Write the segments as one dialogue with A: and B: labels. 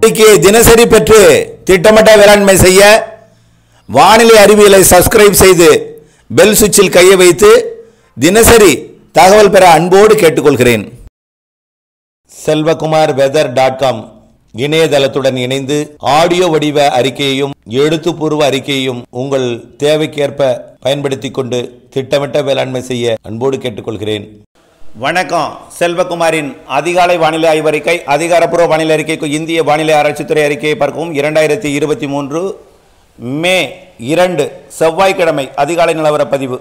A: இன்னைக்கு தினசரி பெற்று திட்டமிட்ட வேளாண்மை செய்ய வானிலை அறிவியலை சப்ஸ்கிரைப் செய்து பெல் சுவிட்சில் கையை வைத்து தினசரி தகவல் பெற அன்போடு கேட்டுக்கொள்கிறேன் செல்வகுமார் வெதர் டாட் காம் இணையதளத்துடன் இணைந்து ஆடியோ வடிவ அறிக்கையையும் எழுத்துப்பூர்வ அறிக்கையையும் உங்கள் தேவைக்கேற்ப பயன்படுத்திக் கொண்டு திட்டமிட்ட வேளாண்மை செய்ய அன்போடு கேட்டுக்கொள்கிறேன் வணக்கம் செல்வகுமாரின் அதிகாலை வானிலை ஆய்வறிக்கை அதிகாரப்பூர்வ வானிலை அறிக்கைக்கு இந்திய வானிலை ஆராய்ச்சித்துறை அறிக்கையை பார்க்கவும் இரண்டாயிரத்தி இருபத்தி மூன்று மே இரண்டு செவ்வாய்க்கிழமை அதிகாலை நிலவர பதிவு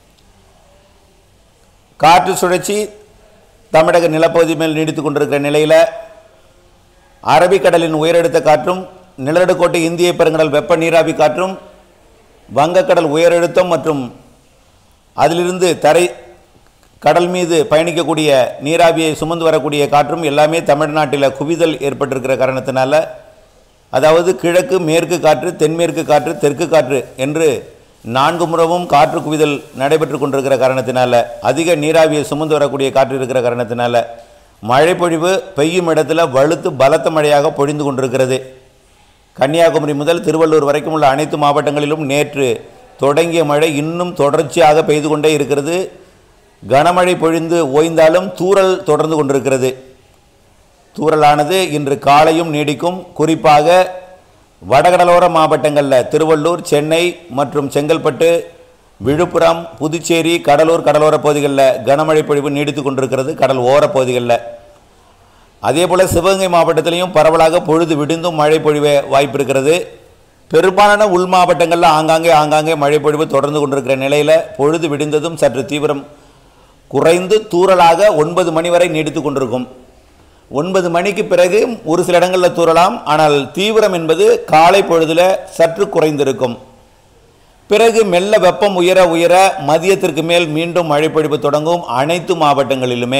A: காற்று சுழற்சி தமிழக நிலப்பகுதி மேல் நீடித்துக் கொண்டிருக்கிற நிலையில் அரபிக்கடலின் உயரழுத்த காற்றும் நிலநடுக்கோட்டை இந்திய பெருங்கடல் வெப்ப நீராவி காற்றும் வங்கக்கடல் உயரழுத்தம் மற்றும் அதிலிருந்து தரை கடல் மீது பயணிக்கக்கூடிய நீராவியை சுமந்து வரக்கூடிய காற்றும் எல்லாமே தமிழ்நாட்டில் குவிதல் ஏற்பட்டிருக்கிற காரணத்தினால அதாவது கிழக்கு மேற்கு காற்று தென்மேற்கு காற்று தெற்கு காற்று என்று நான்கு முறவும் காற்று குவிதல் நடைபெற்று கொண்டிருக்கிற காரணத்தினால அதிக நீராவியை சுமந்து வரக்கூடிய காற்று இருக்கிற காரணத்தினால மழை பொழிவு பெய்யும் இடத்துல வலுத்து பலத்த மழையாக பொழிந்து கொண்டிருக்கிறது கன்னியாகுமரி முதல் திருவள்ளூர் வரைக்கும் உள்ள அனைத்து மாவட்டங்களிலும் நேற்று தொடங்கிய மழை இன்னும் தொடர்ச்சியாக பெய்து கொண்டே இருக்கிறது கனமழை பொழிந்து ஓய்ந்தாலும் தூறல் தொடர்ந்து கொண்டிருக்கிறது தூறலானது இன்று காலையும் நீடிக்கும் குறிப்பாக வடகடலோர மாவட்டங்களில் திருவள்ளூர் சென்னை மற்றும் செங்கல்பட்டு விழுப்புரம் புதுச்சேரி கடலூர் கடலோர பகுதிகளில் கனமழை பொழிவு நீடித்து கொண்டிருக்கிறது கடல் ஓர பகுதிகளில் அதே போல் சிவகங்கை மாவட்டத்திலையும் பரவலாக பொழுது விடிந்தும் மழை பொழிவே வாய்ப்பு இருக்கிறது பெரும்பாலான உள் மாவட்டங்களில் ஆங்காங்கே ஆங்காங்கே மழை பொழிவு தொடர்ந்து கொண்டிருக்கிற நிலையில் பொழுது விடிந்ததும் சற்று தீவிரம் குறைந்து தூறலாக ஒன்பது மணி வரை நீடித்து கொண்டிருக்கும் ஒன்பது மணிக்கு பிறகு ஒரு சில இடங்களில் தூறலாம் ஆனால் தீவிரம் என்பது காலை பொழுதுல சற்று குறைந்திருக்கும் பிறகு மெல்ல வெப்பம் உயர உயர மதியத்திற்கு மேல் மீண்டும் மழை பொழிவு தொடங்கும் அனைத்து மாவட்டங்களிலுமே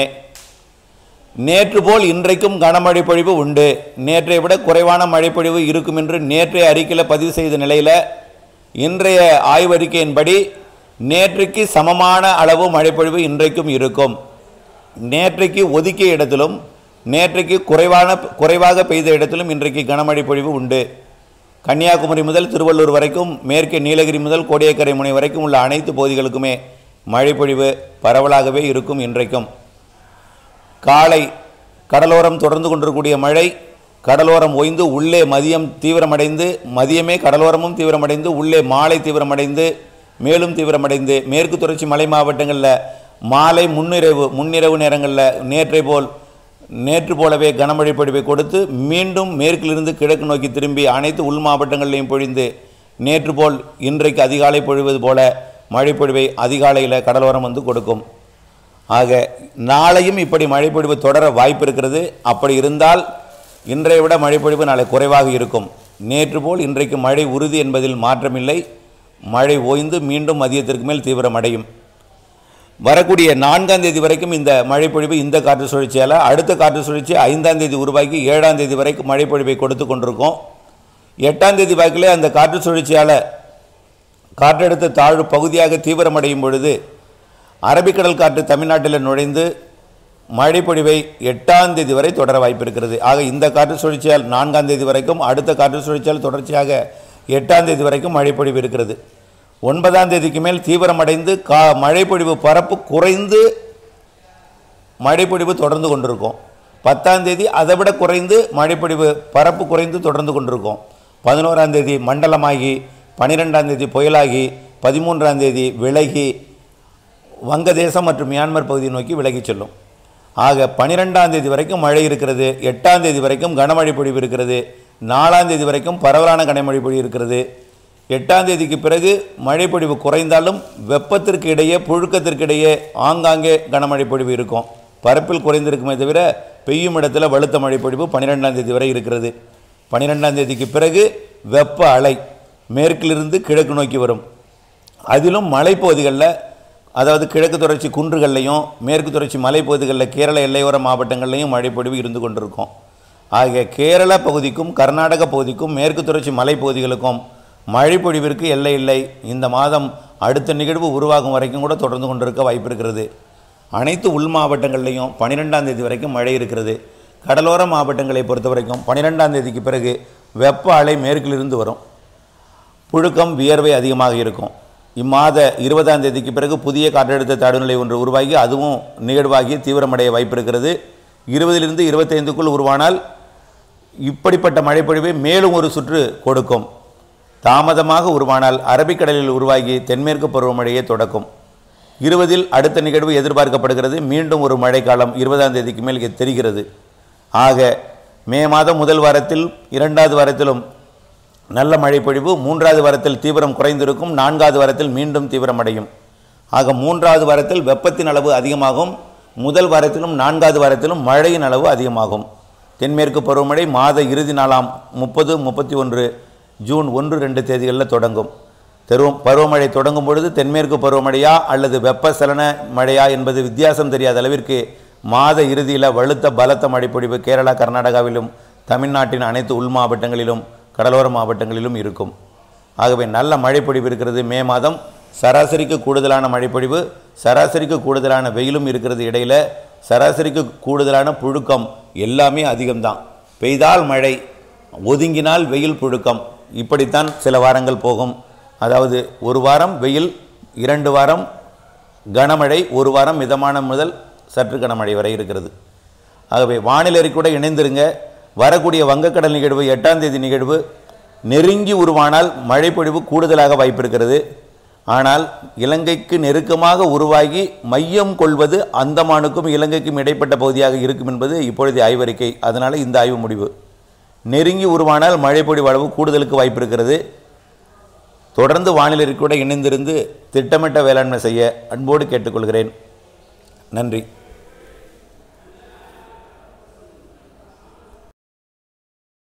A: நேற்று போல் இன்றைக்கும் கனமழை பொழிவு உண்டு நேற்றை விட குறைவான மழை பொழிவு இருக்கும் என்று நேற்றைய அறிக்கையில் பதிவு செய்த நிலையில் இன்றைய ஆய்வறிக்கையின்படி நேற்றைக்கு சமமான அளவு மழைப்பொழிவு இன்றைக்கும் இருக்கும் நேற்றைக்கு ஒதுக்கிய இடத்திலும் நேற்றைக்கு குறைவான குறைவாக பெய்த இடத்திலும் இன்றைக்கு கனமழை பொழிவு உண்டு கன்னியாகுமரி முதல் திருவள்ளூர் வரைக்கும் மேற்கே நீலகிரி முதல் கோடியக்கரை முனை வரைக்கும் உள்ள அனைத்து பகுதிகளுக்குமே மழைப்பொழிவு பரவலாகவே இருக்கும் இன்றைக்கும் காலை கடலோரம் தொடர்ந்து கொண்டிருக்கக்கூடிய மழை கடலோரம் ஓய்ந்து உள்ளே மதியம் தீவிரமடைந்து மதியமே கடலோரமும் தீவிரமடைந்து உள்ளே மாலை தீவிரமடைந்து மேலும் தீவிரமடைந்து மேற்கு தொடர்ச்சி மலை மாவட்டங்களில் மாலை முன்னிரவு முன்னிரவு நேரங்களில் நேற்றை போல் நேற்று போலவே கனமழை பொழிவை கொடுத்து மீண்டும் மேற்கிலிருந்து கிழக்கு நோக்கி திரும்பி அனைத்து உள் மாவட்டங்களிலையும் பொழிந்து நேற்று போல் இன்றைக்கு அதிகாலை பொழிவது போல மழை பொழிவை அதிகாலையில் கடலோரம் வந்து கொடுக்கும் ஆக நாளையும் இப்படி மழைப்பொழிவு தொடர வாய்ப்பு இருக்கிறது அப்படி இருந்தால் இன்றைய விட மழைப்பொழிவு நாளை குறைவாக இருக்கும் நேற்று போல் இன்றைக்கு மழை உறுதி என்பதில் மாற்றமில்லை மழை ஓய்ந்து மீண்டும் மதியத்திற்கு மேல் தீவிரமடையும் வரக்கூடிய நான்காம் தேதி வரைக்கும் இந்த மழைப்பொழிவு இந்த காற்று சுழற்சியால் அடுத்த காற்று சுழற்சி ஐந்தாம் தேதி உருவாக்கி ஏழாம் தேதி வரைக்கும் மழைப்பொழிவை கொடுத்து கொண்டிருக்கோம் எட்டாம் தேதி வாக்கிலே அந்த காற்று சுழற்சியால் காற்றழுத்த தாழ்வு பகுதியாக தீவிரமடையும் பொழுது அரபிக்கடல் காற்று தமிழ்நாட்டில் நுழைந்து மழை பொழிவை எட்டாம் தேதி வரை தொடர வாய்ப்பு இருக்கிறது ஆக இந்த காற்று சுழற்சியால் நான்காம் தேதி வரைக்கும் அடுத்த காற்று சுழற்சியால் தொடர்ச்சியாக எட்டாம் தேதி வரைக்கும் மழை பொழிவு இருக்கிறது ஒன்பதாம் தேதிக்கு மேல் தீவிரமடைந்து கா மழை பொழிவு பரப்பு குறைந்து மழைப்பொழிவு தொடர்ந்து கொண்டிருக்கும் பத்தாம் தேதி அதை விட குறைந்து மழைப்பொழிவு பரப்பு குறைந்து தொடர்ந்து கொண்டிருக்கும் பதினோராம் தேதி மண்டலமாகி பன்னிரெண்டாம் தேதி புயலாகி பதிமூன்றாம் தேதி விலகி வங்கதேசம் மற்றும் மியான்மர் பகுதியை நோக்கி விலகிச் செல்லும் ஆக பன்னிரெண்டாம் தேதி வரைக்கும் மழை இருக்கிறது எட்டாம் தேதி வரைக்கும் கனமழை பொழிவு இருக்கிறது நாலாம் தேதி வரைக்கும் பரவலான கனமழை பொழிவு இருக்கிறது எட்டாம் தேதிக்கு பிறகு மழைப்பொழிவு குறைந்தாலும் வெப்பத்திற்கு இடையே புழுக்கத்திற்கு இடையே ஆங்காங்கே கனமழை பொழிவு இருக்கும் பரப்பில் குறைந்திருக்குமே தவிர பெய்யும் இடத்துல வலுத்த மழை பொழிவு பன்னிரெண்டாம் தேதி வரை இருக்கிறது பன்னிரெண்டாம் தேதிக்கு பிறகு வெப்ப அலை மேற்கிலிருந்து கிழக்கு நோக்கி வரும் அதிலும் மலைப்பகுதிகளில் அதாவது கிழக்கு தொடர்ச்சி குன்றுகள்லையும் மேற்கு தொடர்ச்சி மலைப்பகுதிகளில் கேரள எல்லையோர மாவட்டங்கள்லையும் மழைப்பொழிவு இருந்து கொண்டிருக்கும் ஆகிய கேரள பகுதிக்கும் கர்நாடக பகுதிக்கும் மேற்கு தொடர்ச்சி மலைப்பகுதிகளுக்கும் மழைப்பொழிவிற்கு எல்லை இல்லை இந்த மாதம் அடுத்த நிகழ்வு உருவாகும் வரைக்கும் கூட தொடர்ந்து கொண்டிருக்க வாய்ப்பு இருக்கிறது அனைத்து உள் மாவட்டங்கள்லையும் பன்னிரெண்டாம் தேதி வரைக்கும் மழை இருக்கிறது கடலோர மாவட்டங்களை பொறுத்த வரைக்கும் பன்னிரெண்டாம் தேதிக்கு பிறகு வெப்ப அலை மேற்கிலிருந்து வரும் புழுக்கம் வியர்வை அதிகமாக இருக்கும் இம்மாத இருபதாம் தேதிக்கு பிறகு புதிய காற்றழுத்த தாழ்வுநிலை ஒன்று உருவாகி அதுவும் நிகழ்வாகி தீவிரமடைய வாய்ப்பு இருக்கிறது இருபதிலிருந்து இருபத்தைந்துக்குள் உருவானால் இப்படிப்பட்ட மழைப்பொழிவை மேலும் ஒரு சுற்று கொடுக்கும் தாமதமாக உருவானால் அரபிக்கடலில் உருவாகி தென்மேற்கு பருவமழையை தொடக்கும் இருபதில் அடுத்த நிகழ்வு எதிர்பார்க்கப்படுகிறது மீண்டும் ஒரு மழைக்காலம் இருபதாம் தேதிக்கு மேல் இங்கே தெரிகிறது ஆக மே மாதம் முதல் வாரத்தில் இரண்டாவது வாரத்திலும் நல்ல மழைப்பொழிவு மூன்றாவது வாரத்தில் தீவிரம் குறைந்திருக்கும் நான்காவது வாரத்தில் மீண்டும் தீவிரமடையும் ஆக மூன்றாவது வாரத்தில் வெப்பத்தின் அளவு அதிகமாகும் முதல் வாரத்திலும் நான்காவது வாரத்திலும் மழையின் அளவு அதிகமாகும் தென்மேற்கு பருவமழை மாத இறுதி நாளாம் முப்பது முப்பத்தி ஒன்று ஜூன் ஒன்று ரெண்டு தேதிகளில் தொடங்கும் தெருவும் பருவமழை தொடங்கும் பொழுது தென்மேற்கு பருவமழையா அல்லது வெப்பசலன மழையா என்பது வித்தியாசம் தெரியாத அளவிற்கு மாத இறுதியில் வலுத்த பலத்த மழைப்பொழிவு கேரளா கர்நாடகாவிலும் தமிழ்நாட்டின் அனைத்து உள் மாவட்டங்களிலும் கடலோர மாவட்டங்களிலும் இருக்கும் ஆகவே நல்ல மழைப்பொழிவு இருக்கிறது மே மாதம் சராசரிக்கு கூடுதலான மழைப்பொழிவு சராசரிக்கு கூடுதலான வெயிலும் இருக்கிறது இடையில சராசரிக்கு கூடுதலான புழுக்கம் எல்லாமே அதிகம்தான் பெய்தால் மழை ஒதுங்கினால் வெயில் புழுக்கம் இப்படித்தான் சில வாரங்கள் போகும் அதாவது ஒரு வாரம் வெயில் இரண்டு வாரம் கனமழை ஒரு வாரம் மிதமான முதல் சற்று கனமழை வரை இருக்கிறது ஆகவே வானிலை கூட இணைந்திருங்க வரக்கூடிய வங்கக்கடல் நிகழ்வு எட்டாம் தேதி நிகழ்வு நெருங்கி உருவானால் மழைப்பொழிவு கூடுதலாக வாய்ப்பு இருக்கிறது ஆனால் இலங்கைக்கு நெருக்கமாக உருவாகி மையம் கொள்வது அந்தமானுக்கும் இலங்கைக்கும் இடைப்பட்ட பகுதியாக இருக்கும் என்பது இப்பொழுதைய ஆய்வறிக்கை அதனால் இந்த ஆய்வு முடிவு நெருங்கி உருவானால் மழைப்பொழிவு அளவு கூடுதலுக்கு வாய்ப்பு இருக்கிறது தொடர்ந்து வானிலை கூட இணைந்திருந்து திட்டமிட்ட வேளாண்மை செய்ய அன்போடு கேட்டுக்கொள்கிறேன் நன்றி